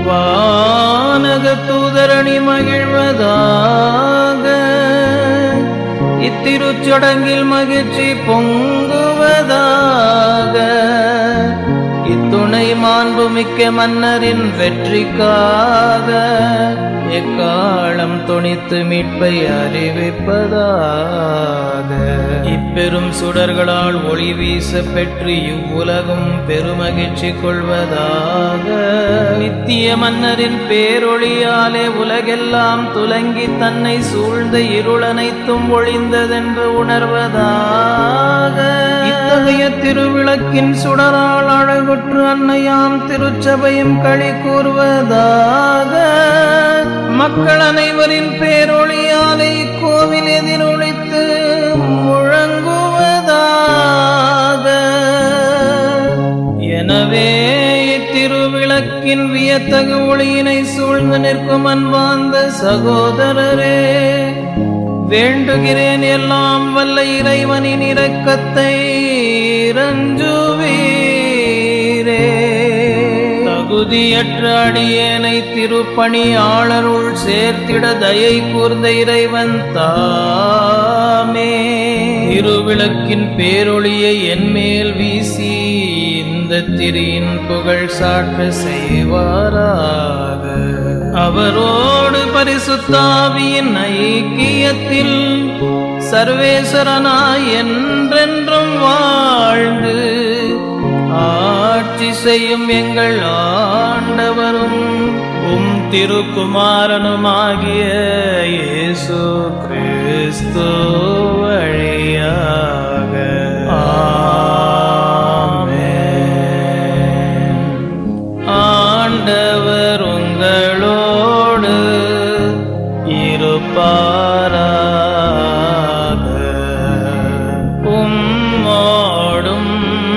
வானக தூதரணி மகிழ்வதாக இத்திருச்சடங்கில் மகிழ்ச்சி பொங்குவதாக இத்துணை மாண்புமிக்க மன்னரின் வெற்றிக்காக எக்காலம் துணித்து மீட்பை அறிவிப்பதாக இப்பெரும் சுடர்களால் ஒளி வீச பெற்று இவ்வுலகும் பெருமகிழ்ச்சி கொள்வதாக நித்திய மன்னரின் பேரொளியாலே உலகெல்லாம் துலங்கி தன்னை சூழ்ந்த இருளனைத்தும் ஒளிந்ததென்று உணர்வதாக இத்தகைய திருவிளக்கின் சுடரால் அழகுற்று அன்னையாம் திருச்சபையும் களி கூறுவதாக மக்கள் அனைவரின் பேரொளியாலே இக்கோவில் எதிரொலித்து முழங்குவதாக எனவே இத்திருவிளக்கின் வியத்தகு ஒளியினை சூழ்ந்து நிற்கும் அன்பார்ந்த சகோதரரே வேண்டுகிறேன் எல்லாம் வல்ல இறைவனின் இரக்கத்தை ரஞ்சுவீரே தகுதியற்ற அடியேனை திருப்பணியாளருள் சேர்த்திட தயை கூர்ந்த இறைவன் தாமே திருவிளக்கின் பேரொளியை என்மேல் வீசி இந்த திரியின் புகழ் சாற்ற செய்வாராக அவரோடு பரிசுத்தாவியின் ஐக்கியத்தில் சர்வேஸ்வரனாய் என்றென்றும் வாழ்ந்து ஆட்சி செய்யும் எங்கள் ஆண்டவரும் உம் திருக்குமாரனுமாகிய இயேசு கிறிஸ்து வழியாக ஆமென். ஆண்டவர் உங்களோடு இருப்பாராக உம்மோடும்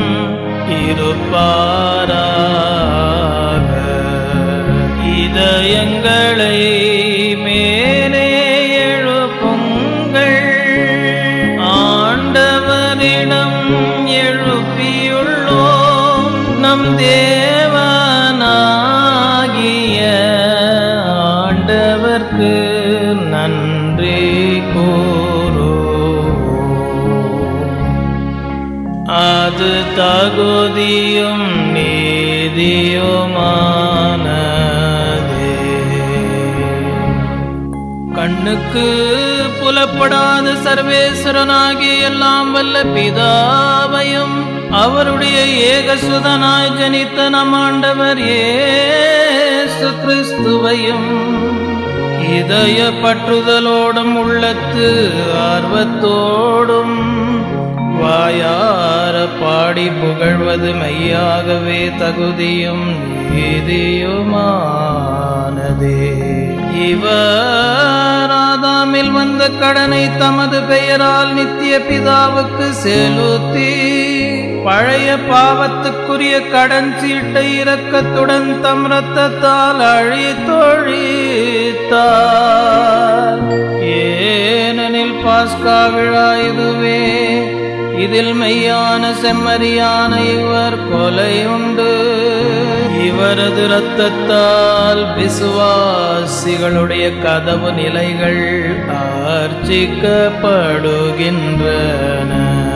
இருப்பாராக இதயங்களை மேலே எழுப்புங்கள் ஆண்டவரிடம் எழுப்பியுள்ளோம் நம் தேவனாகிய ஆண்டவர்க்கு நன்றி கூறோ அது தகுதியும் நீதியுமானதே கண்ணுக்கு புலப்படாத சர்வேஸ்வரனாகிய எல்லாம் வல்ல பிதாவையும் அவருடைய ஏகசுதனாய் ஜனித்த நம் ஆண்டவர் இயேசு கிறிஸ்துவையும் இதய பற்றுதலோடும் உள்ளத்து ஆர்வத்தோடும் வாயார பாடி புகழ்வது மெய்யாகவே தகுதியும் நீதியுமானதே இவர் ஆதாமில் வந்த கடனை தமது பெயரால் நித்திய பிதாவுக்கு செலுத்தி பழைய பாவத்துக்குரிய கடன் சீட்டை இரக்கத்துடன் தம் ரத்தத்தால் அழித்தொழித்தார் ஏனெனில் பாஸ்கா விழா இதுவே இதில் மெய்யான செம்மறியான இவர் கொலை உண்டு இவரது இரத்தத்தால் விசுவாசிகளுடைய கதவு நிலைகள் ஆர்ச்சிக்கப்படுகின்றன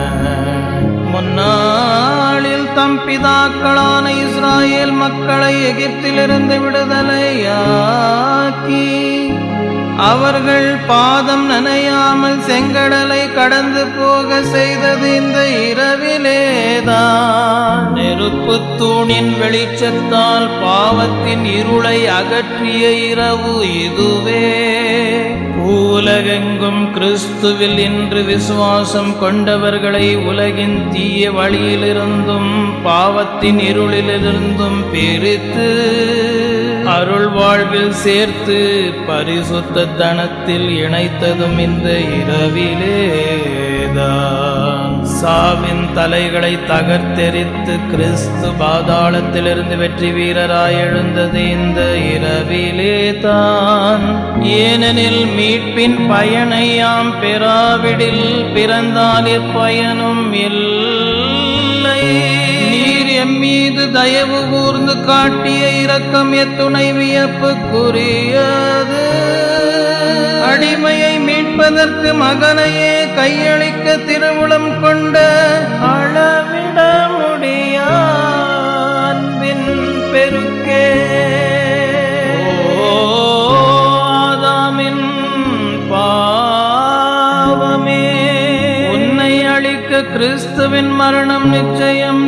முன்னாளில் தம் பிதாக்களான இஸ்ராயேல் மக்களை எகிப்திலிருந்து விடுதலையாக்கி அவர்கள் பாதம் நனையாமல் செங்கடலை கடந்து போக செய்தது இந்த இரவிலேதான் நெருப்பு தூணின் வெளிச்சத்தால் பாவத்தின் இருளை அகற்றிய இரவு இதுவே உலகெங்கும் கிறிஸ்துவில் இன்று விசுவாசம் கொண்டவர்களை உலகின் தீய வழியிலிருந்தும் பாவத்தின் இருளிலிருந்தும் பிரித்து அருள் வாழ்வில் சேர்த்து பரிசுத்த தனத்தில் இணைத்ததும் இந்த இரவிலேதான் சாவின் தலைகளை தகர்த்தெரித்து கிறிஸ்து பாதாளத்திலிருந்து வெற்றி வீரராய் எழுந்தது இந்த இரவிலே தான் ஏனெனில் மீட்பின் பயனை யாம் பெறாவிடில் பிறந்தால் எப்பயனும் இல்லை நீர் எம் மீது தயவு கூர்ந்து காட்டிய இரக்கம் எத்துணை வியப்புக்குரியது அடிமையை மீட்பதற்கு மகனையே கையளிக்க திருவுளம் கொண்ட அளவிட முடியா அன்பின் பெருக்கே ஓ, ஆதாமின் பாவமே உன்னை அழிக்க கிறிஸ்துவின் மரணம் நிச்சயம்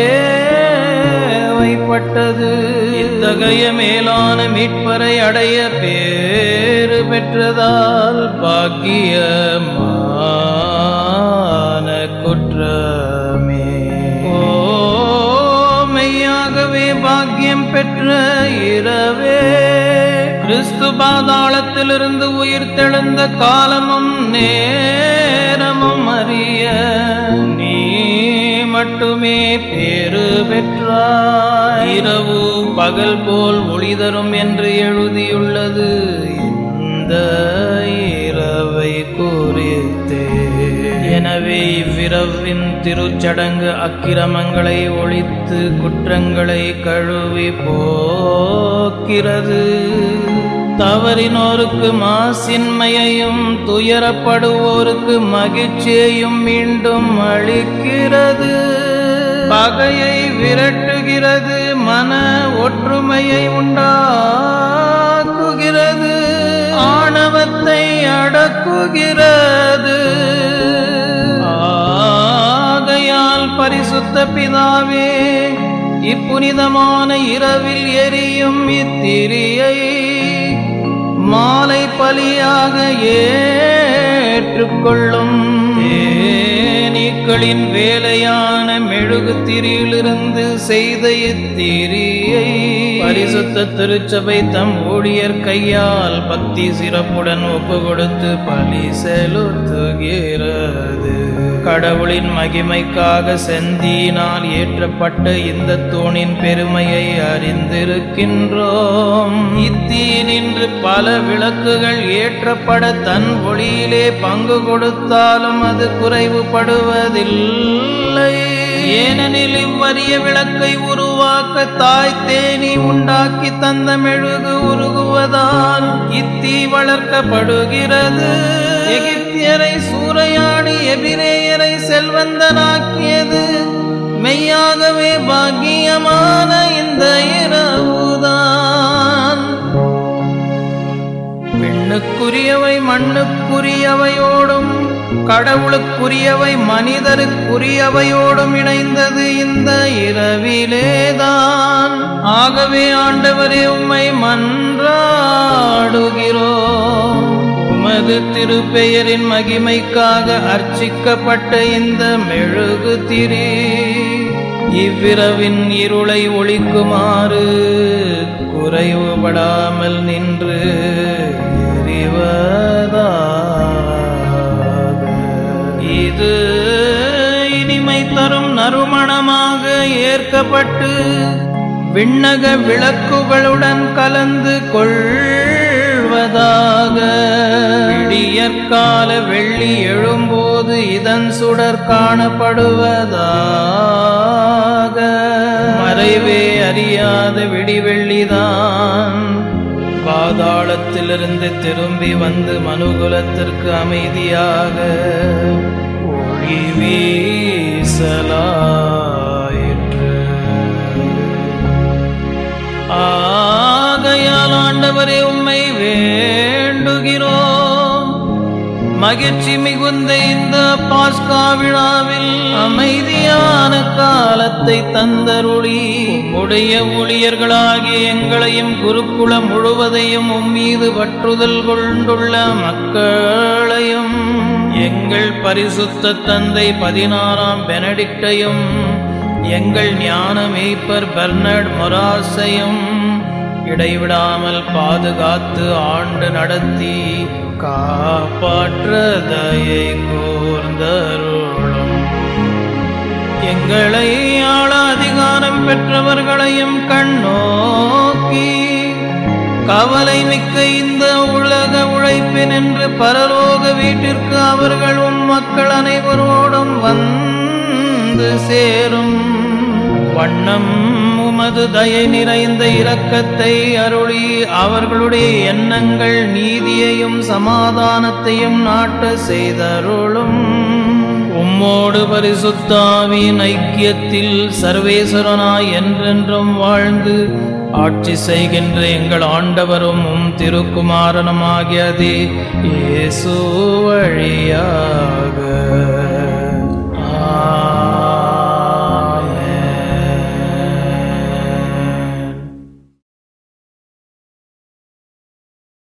தேவைப்பட்டது இத்தகைய மேலான மீட்பரை அடைய பேறு பெற்றதால் பாக்கியமான குற்றமே ஓ மெய்யாகவே பாக்கியம் பெற்ற இரவே கிறிஸ்து பாதாளத்திலிருந்து உயிர் தெழுந்த காலமும் நேரமும் அறிய நீ மட்டுமே பேறு பெற்றாய் இரவு பகல் போல் ஒளி தரும் என்று எழுதியுள்ளது இந்த இரவை குறித்தே எனவே இவ்விரவின் திருச்சடங்கு அக்கிரமங்களை ஒழித்து குற்றங்களை கழுவி போக்கிறது தவறினோருக்கு மாசின்மையையும் துயரப்படுவோருக்கு மகிழ்ச்சியையும் மீண்டும் அளிக்கிறது பகையை விரட்டுகிறது மன ஒற்றுமையை உண்டாக்குகிறது ஆணவத்தை அடக்குகிறது ஆகையால் பரிசுத்த பிதாவே இப்புனிதமான இரவில் எரியும் இத்திரியை மாலை பலியாக ஏற்றுக்கொள்ளும் தேனீக்களின் வேலையான மெழுகு திரியிலிருந்து செய்த இத்திரியை பரிசுத்த திருச்சபை தம் ஊழியர் கையால் பக்தி சிறப்புடன் ஒப்பு கொடுத்து பலி செலுத்துகிறது கடவுளின் மகிமைக்காக செந்தியினால் ஏற்றப்பட்ட இந்த தூணின் பெருமையை அறிந்திருக்கின்றோம் இத்தீனின்று பல விளக்குகள் ஏற்றப்பட தன் ஒளியிலே பங்கு கொடுத்தாலும் அது குறைவுபடுவதில்லை ஏனெனில் இவ்வரிய விளக்கை உருவாக்க தாய் தேனி உண்டாக்கி தந்த மெழுகு உருகுவதால் இத்தீ வளர்க்கப்படுகிறது எகிப்தியரை சூறையாடி எபிரேயரை செல்வந்தனாக்கியது மெய்யாகவே பாக்கியமான இந்த இரவுதான் பெண்ணுக்குரியவை மண்ணுக்குரியவையோடும் கடவுளுக்குரியவை மனிதருக்குரியவையோடும் இணைந்தது இந்த இரவிலேதான் ஆகவே ஆண்டவரே உம்மை மன்றாடுகிறோம் உமது திருப்பெயரின் மகிமைக்காக அர்ச்சிக்கப்பட்ட இந்த மெழுகு திரி இவ்விரவின் இருளை ஒழிக்குமாறு குறைவுபடாமல் நின்று எரிவதாக இது இனிமை தரும் நறுமணமாக ஏற்கப்பட்டு விண்ணக விளக்குகளுடன் கலந்து கொள்வதாக விடியற்கால வெள்ளி எழும்போது இதன் சுடர் காணப்படுவதாக மறைவே அறியாத விடிவெள்ளிதான் பாதாளத்திலிருந்து திரும்பி வந்து மனுகுலத்திற்கு அமைதியாக ஒளி வீசலாயிற்று ஆகையால் ஆண்டவரே உம்மை வேண்டுகிறோம் மகிழ்ச்சி மிகுந்த இந்த பாஸ்கா விழாவில் அமைதியான காலத்தை தந்தருளி உடைய ஊழியர்களாகிய எங்களையும் குருக்குலம் முழுவதையும் உம்மீது பற்றுதல் கொண்டுள்ள மக்களையும் எங்கள் பரிசுத்த தந்தை பதினாறாம் பெனடிக்டையும் எங்கள் ஞான மேய்ப்பர் பெர்னர்ட் மொராஸையும் இடைவிடாமல் பாதுகாத்து ஆண்டு நடத்தி காப்பாற்ற தயை கூர்ந்தருளும் எங்களை ஆள அதிகாரம் பெற்றவர்களையும் கண்ணோக்கி கவலை மிக்க இந்த உலக உழைப்பின் என்று பரலோக வீட்டிற்கு அவர்கள் உம் மக்கள் அனைவரோடும் வந்து சேரும் வண்ணம் உமது தயை நிறைந்த இரக்கத்தை அருளி அவர்களுடைய எண்ணங்கள் நீதியையும் சமாதானத்தையும் நாட்ட செய்தருளும் உம்மோடு பரிசுத்தாவின் ஐக்கியத்தில் சர்வேஸ்வரனாய் என்றென்றும் வாழ்ந்து ஆட்சி செய்கின்ற எங்கள் ஆண்டவரும் உம் திருக்குமாரனுமாகியதே இயேசு வழியாக